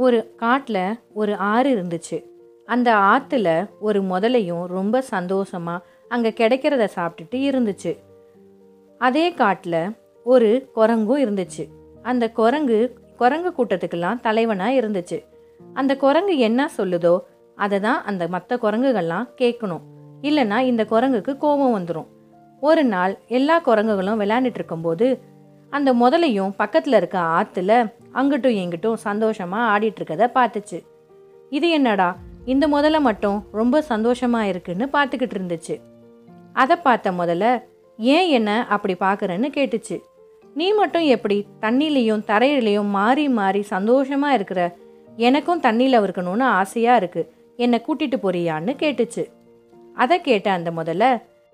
ஒரு காட்டில் ஒரு ஆறு இருந்துச்சு அந்த ஆற்றுல ஒரு முதலையும் ரொம்ப சந்தோஷமா அங்கே கிடைக்கிறத சாப்பிட்டுட்டு இருந்துச்சு அதே காட்டில் ஒரு குரங்கும் இருந்துச்சு அந்த குரங்கு குரங்கு கூட்டத்துக்கெல்லாம் தலைவனாக இருந்துச்சு அந்த குரங்கு என்ன சொல்லுதோ அதை தான் அந்த மற்ற குரங்குகள்லாம் கேட்கணும் இல்லைன்னா இந்த குரங்குக்கு கோபம் வந்துடும் ஒரு நாள் எல்லா குரங்குகளும் விளையாண்டுட்டு இருக்கும்போது அந்த முதலையும் பக்கத்தில் இருக்க ஆற்றுல அங்கிட்டும் இங்கிட்டும் சந்தோஷமாக ஆடிட்டு இருக்கதை பார்த்துச்சு இது என்னடா இந்த முதல்ல மட்டும் ரொம்ப சந்தோஷமா இருக்குன்னு பார்த்துக்கிட்டு இருந்துச்சு அதை பார்த்த முதல்ல ஏன் என்ன அப்படி பார்க்குறேன்னு கேட்டுச்சு நீ மட்டும் எப்படி தண்ணிலையும் தரையிலையும் மாறி மாறி சந்தோஷமா இருக்கிற எனக்கும் தண்ணியில் இருக்கணும்னு ஆசையாக இருக்கு என்னை கூட்டிட்டு போறியான்னு கேட்டுச்சு அதை கேட்ட அந்த முதல்ல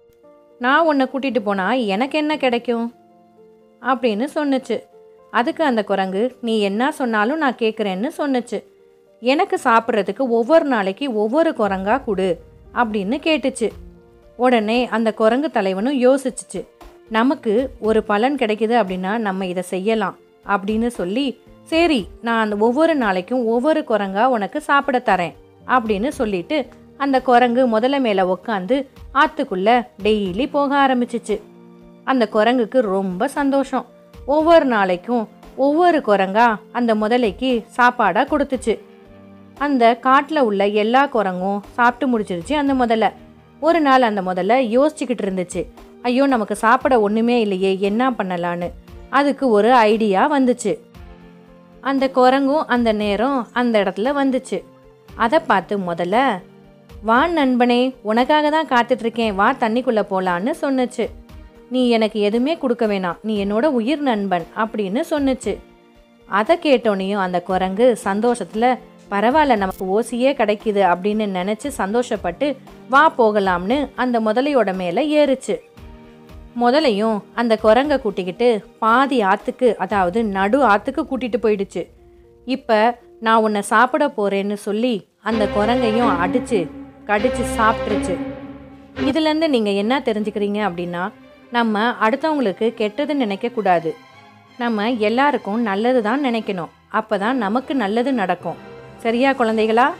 நான் உன்னை கூட்டிட்டு போனா எனக்கு என்ன கிடைக்கும் அப்படின்னு சொன்னுச்சு அதுக்கு அந்த குரங்கு நீ என்ன சொன்னாலும் நான் கேட்குறேன்னு சொன்னுச்சு எனக்கு சாப்பிட்றதுக்கு ஒவ்வொரு நாளைக்கு ஒவ்வொரு குரங்கா கொடு அப்படின்னு கேட்டுச்சு உடனே அந்த குரங்கு தலைவனும் யோசிச்சுச்சு நமக்கு ஒரு பலன் கிடைக்குது அப்படின்னா நம்ம இதை செய்யலாம் அப்படின்னு சொல்லி சரி நான் அந்த ஒவ்வொரு நாளைக்கும் ஒவ்வொரு குரங்கா உனக்கு சாப்பிட தரேன் அப்படின்னு சொல்லிட்டு அந்த குரங்கு முதல்ல மேலே உக்காந்து ஆத்துக்குள்ள டெய்லி போக ஆரம்பிச்சிச்சு அந்த குரங்குக்கு ரொம்ப சந்தோஷம் ஒவ்வொரு நாளைக்கும் ஒவ்வொரு குரங்கா அந்த முதலைக்கு சாப்பாடாக கொடுத்துச்சு அந்த காட்டில் உள்ள எல்லா குரங்கும் சாப்பிட்டு முடிச்சிருச்சு அந்த முதல்ல ஒரு நாள் அந்த முதல்ல யோசிச்சுக்கிட்டு இருந்துச்சு ஐயோ நமக்கு சாப்பிட ஒன்றுமே இல்லையே என்ன பண்ணலான்னு அதுக்கு ஒரு ஐடியா வந்துச்சு அந்த குரங்கும் அந்த நேரம் அந்த இடத்துல வந்துச்சு அதை பார்த்து முதல்ல வா நண்பனே உனக்காக தான் காத்துட்ருக்கேன் வா தண்ணிக்குள்ளே போகலான்னு சொன்னுச்சு நீ எனக்கு எதுவுமே கொடுக்க வேணாம் நீ என்னோட உயிர் நண்பன் அப்படின்னு சொன்னுச்சு அதை கேட்டோனையும் அந்த குரங்கு சந்தோஷத்தில் பரவாயில்ல நமக்கு ஓசியே கிடைக்குது அப்படின்னு நினச்சி சந்தோஷப்பட்டு வா போகலாம்னு அந்த முதலையோட மேலே ஏறுச்சு முதலையும் அந்த குரங்கை கூட்டிக்கிட்டு பாதி ஆற்றுக்கு அதாவது நடு ஆற்றுக்கு கூட்டிட்டு போயிடுச்சு இப்போ நான் உன்னை சாப்பிட போறேன்னு சொல்லி அந்த குரங்கையும் அடிச்சு கடிச்சு சாப்பிட்ருச்சு இதுலேருந்து நீங்கள் என்ன தெரிஞ்சுக்கிறீங்க அப்படின்னா நம்ம அடுத்தவங்களுக்கு கெட்டது நினைக்கக்கூடாது நம்ம எல்லாருக்கும் நல்லது தான் நினைக்கணும் அப்போ தான் நமக்கு நல்லது நடக்கும் சரியா குழந்தைகளா